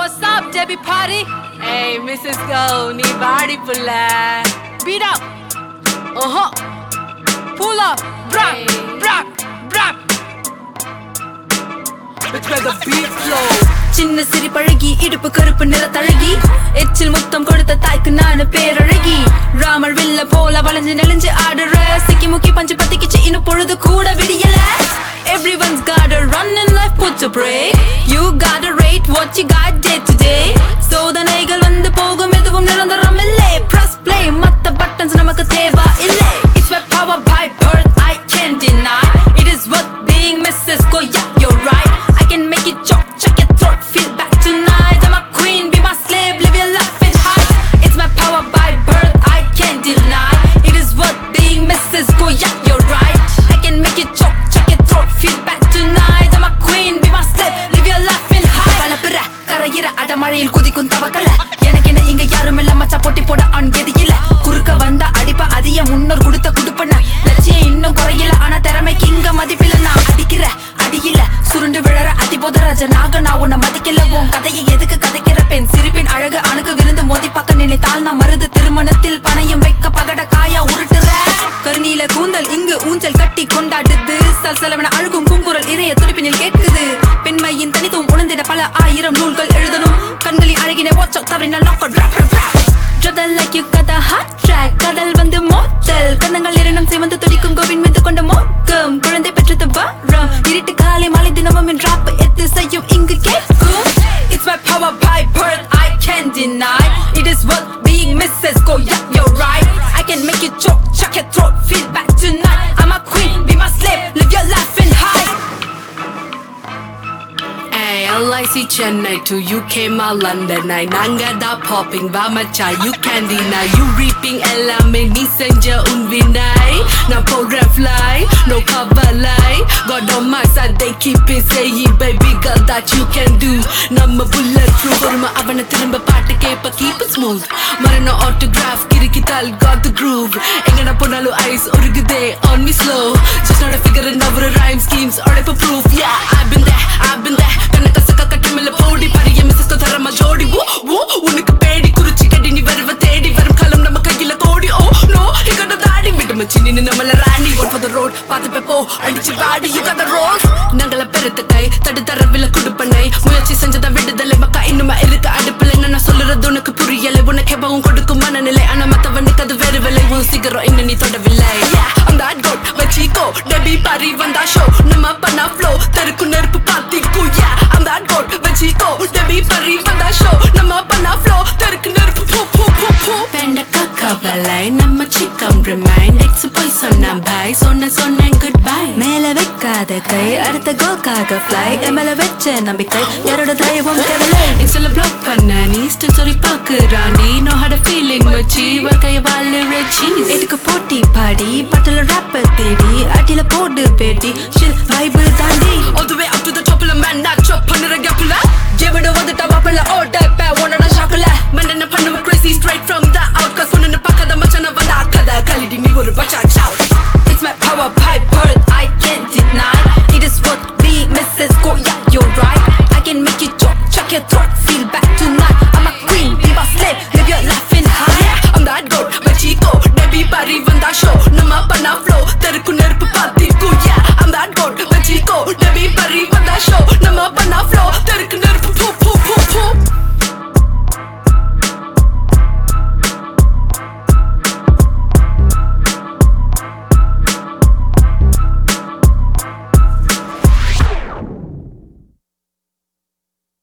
what's up, Debbie Party? Hey, Mrs. Go, நீ வாடி புள்ள. Beat up. Uh-huh. Pull up. Brap, brap, brap. It's where the beat flow. சின்ன சிரி பழகி இடுப்பு கருப்பு நிற தழகி எச்சில் முத்தம் கொடுத்த தாய்க்கு நானு பேரழகி ராமர் வில்ல போல வளைஞ்சு நெளிஞ்சு ஆடுற சிக்கி முக்கி பஞ்சு பத்திக்கிச்சு இன்னும் பொழுது கூட விடியல Everyone's got a run in life, put a break You gotta rate what you got day to day சோதனைகள் வந்து போகும் எதுவும் நிரந்தரம் இல்லை Press play மத்த buttons நமக்கு தேவை இல்லை It's my power by birth, I can't deny It is worth being Mrs. Go, yeah, you're right I can make it choke, check your throat, feel back tonight I'm a queen, be my slave, live your life in height It's my power by birth, I can't deny It is worth being Mrs. Go, yeah, you're right I can make it choke, check your throat, feel back tonight I'm a queen, be my slave, live your life in height பலப்புற கரையிற அடமழையில் குதிக்கும் தவக்கல எனக்கு என்ன இங்க யாரும் இல்ல மச்சா போட்டி போட ஆண் கெதி இல்ல குறுக்க வந்த அடிப்ப அதிக முன்னோர் கொடுத்த குடுப்பன லட்சியம் இன்னும் குறையல ஆனா திறமைக்கு இங்க மதிப்பில்ல நான் அடிக்கிற அடியில சுருண்டு விழற அதிபோத ராஜ நாக நான் உன்னை மதிக்கல உன் கதையை எதுக்கு கதைக்கிற பெண் சிரிப்பின் அழகு அணுகு விருந்து மோதி பக்க நினைத்தால் நான் மருது திருமணத்தில் பணையம் வைக்க பகட காயா உருட்டுற கருநீல கூந்தல் இங்கு ஊஞ்சல் கட்டி கொண்டாடுது சல்சலவன அழுகும் பூங்குரல் இதய துடிப்பினில் கேட்குது பெண்மையின் தனித்துவம் உணர்ந்திட பல ஆயிரம் நூல்கள் எழுதணும் கண்களின் அழகினை வாட்ச் தவறினால் knock out, rap, rap, rap. Trouble like you got a hot track கடல் வந்து மோத்தல் கண்ணங்கள் இரண்டும் சிவந்து துடிக்கும் கோவின் மீது கொண்ட மோக்கம் குழந்தை பெற்றது வாரம் இருட்டு காலை மாலை தினமும் என் ராப் எத்து செய்யும் இங்கு கேட்கும் It's my power by birth I can't deny It is worth being Mrs. Go yeah you're right I can make you choke chuck your throat feel back tonight I'm a queen be my slave live your life in high Hey, LIC Chennai to UK மா London eye நாங்க தான் popping வா மச்சா you candy நான் you reaping எல்லாமே நீ செஞ்ச உன் வினை நான் போடுற fly no கவலை God on my side they keep it saying baby girl that you can do நம்ம bullet proof ஒருமை அவனை திரும்ப பாட்டு கேப்ப keep it smooth மரண autograph கிறுக்கித்தால் got the groove எங்கன போனாலும் ஐஸ் உருகுதே on me slow just not a figure in our rhyme schemes உழைப்பு proof yeah I've been there I've been there கண்ண கசக்க கட்டி மேல போடி பரிய மிஸ்ஸஸ் தரமா ஜோடி ஓ ஓ உனக்கு பேடி குறிச்சி கட்டி நீ வருவ தேடி வரும் காலம் நம்ம கையில கோடி ஓ நோ இங்கட தாடி விட்டு மச்சி நின்னு நம்மள ராணி ஒன் ஃபார் த ரோட் பாத்து போ அடிச்சு வாடி யூ காட் த ரோஸ் நாங்கள பெருத்த கை தடு தரவில குடுப்பனை முயற்சி செஞ்சத விடுதலை மக்கா இன்னுமா இருக்கு அடுப்புல என்ன சொல்லுறது உனக்கு புரியலை உனக்கு எப்பவும் கொடுக்கும் மனநிலை ஆனா மத்தவனுக்கு அது வேறு விலை உன் சிகரம் இன்னும் நீ தொடவில்லை Yeah, I'm that goat வச்சிக்கோ டெபி பாரி வந்தா ஷோ நம்ம பண்ணா ஃப்ளோ தெருக்கு நெருப்பு பாத்திக்கோ Yeah, I'm that goat வச்சிக்கோ டெபி பாரி வந்தா ஷோ நம்ம பண்ணா ஃப்ளோ தெருக்கு நெருப்பு போ போ போ போ வெண்டக்கா கவலை நம்ம சிக்கம் ரிமைண்ட் எக்ஸ் போய் சொன்னான் பாய் சொன்ன சொன்னேன் குட் பை மேல வைக்காத கை அடுத்த கோல்காக ஃப்ளை மேல வச்ச நம்பிக்கை யாரோட தயவும் கவலை இன்ஸ்டால பிளாக் பண்ண நீ ஸ்டில் சொல்லி பாக்குறாண்டி நோ ஹட் ஃபீலிங் மச்சி வாழ்க்கைய வாழுற சீஸ் எதுக்கு போட்டி பாடி பட்டல ரேப்ப தேடி அடியில போடு பேட்டி ஷில் பைபிள் தாண்டி All the way